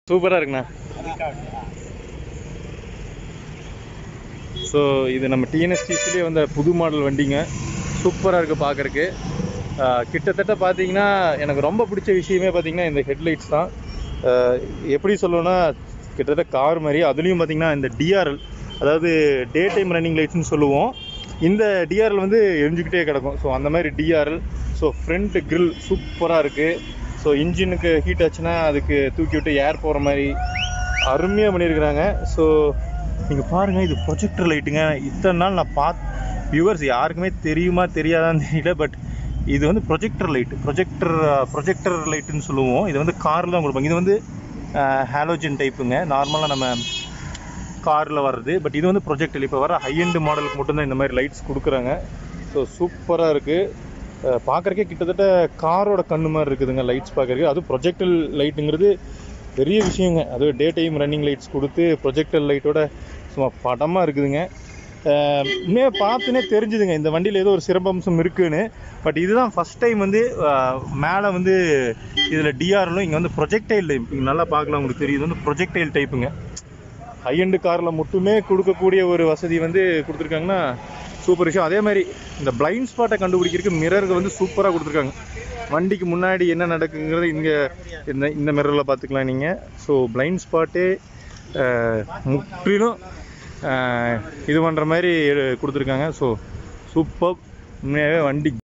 சூப்பராக இருக்குண்ணா ஸோ இது நம்ம டிஎன்எஸ்டிசிலே வந்த புது மாடல் வண்டிங்க சூப்பராக இருக்குது பார்க்குறக்கு கிட்டத்தட்ட பார்த்தீங்கன்னா எனக்கு ரொம்ப பிடிச்ச விஷயமே பார்த்தீங்கன்னா இந்த ஹெட்லைட்ஸ் தான் ஆஹ் எப்படி சொல்லணும்னா கிட்டத்தட்ட கார் மாதிரி அதுலேயும் பார்த்தீங்கன்னா இந்த டிஆர்எல் அதாவது டே டைம் ரன்னிங் லைட்ஸ்னு சொல்லுவோம் இந்த டிஆர்எல் வந்து எரிஞ்சுக்கிட்டே கிடக்கும் ஸோ அந்த மாதிரி டிஆர்எல் ஸோ ஃப்ரண்ட் grill சூப்பராக இருக்குது ஸோ இன்ஜினுக்கு ஹீட் ஆச்சுன்னா அதுக்கு தூக்கி விட்டு ஏர் போகிற மாதிரி அருமையாக பண்ணியிருக்கிறாங்க ஸோ நீங்கள் பாருங்கள் இது ப்ரொஜெக்டர் லைட்டுங்க இத்தனை நாள் நான் பார்த் வியூவர்ஸ் யாருக்குமே தெரியுமா தெரியாதான்னு தெரியல பட் இது வந்து ப்ரொஜெக்டர் லைட் ப்ரொஜெக்டர் ப்ரொஜெக்டர் லைட்டுன்னு சொல்லுவோம் இது வந்து காரில் தான் கொடுப்பாங்க இது வந்து ஹாலோஜன் டைப்புங்க நார்மலாக நம்ம காரில் வர்றது பட் இது வந்து ப்ரொஜெக்டர் இப்போ வர ஹை எண்ட் மாடலுக்கு மட்டும்தான் இந்த மாதிரி லைட்ஸ் கொடுக்குறாங்க ஸோ சூப்பராக இருக்குது பார்க்குறக்கே கிட்டத்தட்ட காரோட கண்ணு மாதிரி இருக்குதுங்க லைட்ஸ் பார்க்குறக்கு அதுவும் ப்ரொஜெக்டர் லைட்டுங்கிறது பெரிய விஷயங்க அது டே டைம் ரன்னிங் லைட்ஸ் கொடுத்து ப்ரொஜெக்டர் லைட்டோட சும்மா படமாக இருக்குதுங்க அஹ் உண்மையாக பார்த்துனே தெரிஞ்சுதுங்க இந்த வண்டியில் ஏதோ ஒரு சிறப்பம்சம் இருக்குன்னு பட் இதுதான் ஃபஸ்ட் டைம் வந்து மேலே வந்து இதில் டிஆர்லும் இங்கே வந்து ப்ரொஜெக்டைல் டைப் இங்கே நல்லா பார்க்கலாம் உங்களுக்கு தெரியும் இது வந்து ப்ரொஜெக்டைல் டைப்புங்க ஹை எண்டு காரில் மட்டுமே கொடுக்கக்கூடிய ஒரு வசதி வந்து கொடுத்துருக்காங்கன்னா சூப்பர் விஷயம் அதே மாதிரி இந்த பிளைண்ட் ஸ்பாட்டை கண்டுபிடிக்கிறதுக்கு மிரர்கள் வந்து சூப்பராக கொடுத்துருக்காங்க வண்டிக்கு முன்னாடி என்ன நடக்குங்கிறத இங்கே இந்த இந்த மிரரில் பார்த்துக்கலாம் நீங்கள் ஸோ பிளைண்ட் ஸ்பாட்டே முற்றிலும் அஹ், இது பண்ணுற மாதிரி கொடுத்துருக்காங்க ஸோ சூப்பர் உண்மையாகவே வண்டி